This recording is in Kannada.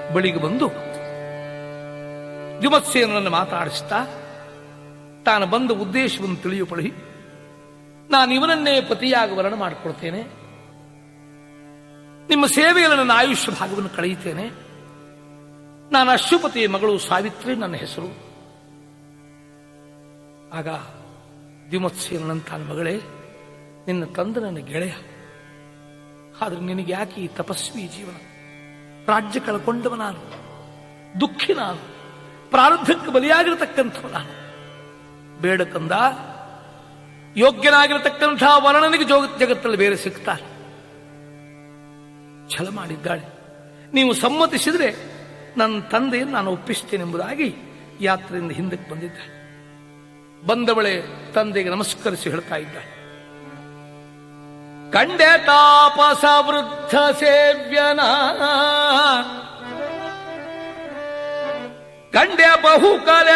ಬಳಿಗೆ ಬಂದು ದ್ಯುಮತ್ಸೇನನ್ನು ಮಾತಾಡಿಸ್ತಾ ತಾನು ಬಂದ ಉದ್ದೇಶವನ್ನು ತಿಳಿಯುಪಡಿ ನಾನು ಇವನನ್ನೇ ಪತಿಯಾಗಿ ವರ್ಣ ಮಾಡಿಕೊಡ್ತೇನೆ ನಿಮ್ಮ ಸೇವೆಯಲ್ಲಿ ನನ್ನ ಆಯುಷ್ಯ ಭಾಗವನ್ನು ಕಳೆಯುತ್ತೇನೆ ನಾನು ಅಶ್ವಪತಿಯ ಮಗಳು ಸಾವಿತ್ರಿ ನನ್ನ ಹೆಸರು ಆಗ ದ್ಯುಮತ್ಸೇನಂತಾನ ಮಗಳೇ ನಿನ್ನ ತಂದೆ ನನ್ನ ಗೆಳೆಯ ಆದ್ರೆ ನಿನಗೆ ಯಾಕೆ ಈ ತಪಸ್ವಿ ಜೀವನ ರಾಜ್ಯ ಕಳ್ಕೊಂಡವ ನಾನು ದುಃಖಿ ನಾನು ಪ್ರಾರಬ್ಧಕ್ಕೆ ಬಲಿಯಾಗಿರತಕ್ಕಂಥವ ನಾನು ಬೇಡ ಕಂದ ಯೋಗ್ಯನಾಗಿರತಕ್ಕಂಥ ವರ್ಣನಿಗೆ ಜೋಗ ಜಗತ್ತಲ್ಲಿ ಬೇರೆ ಸಿಗ್ತಾರೆ ಛಲ ಮಾಡಿದ್ದಾಳೆ ನೀವು ಸಮ್ಮತಿಸಿದ್ರೆ ನನ್ನ ತಂದೆಯನ್ನು ನಾನು ಒಪ್ಪಿಸ್ತೇನೆ ಎಂಬುದಾಗಿ ಯಾತ್ರೆಯಿಂದ ಹಿಂದಕ್ಕೆ ಬಂದಿದ್ದಾಳೆ ಬಂದವಳೆ ತಂದೆಗೆ ನಮಸ್ಕರಿಸಿ ಹೇಳ್ತಾ ಇದ್ದಾಳೆ ಕಂಡೆ ತಾಪಸ ವೃದ್ಧ ಸೇವ್ಯನ ಕಂಡೆ ಬಹು ಕಲೆ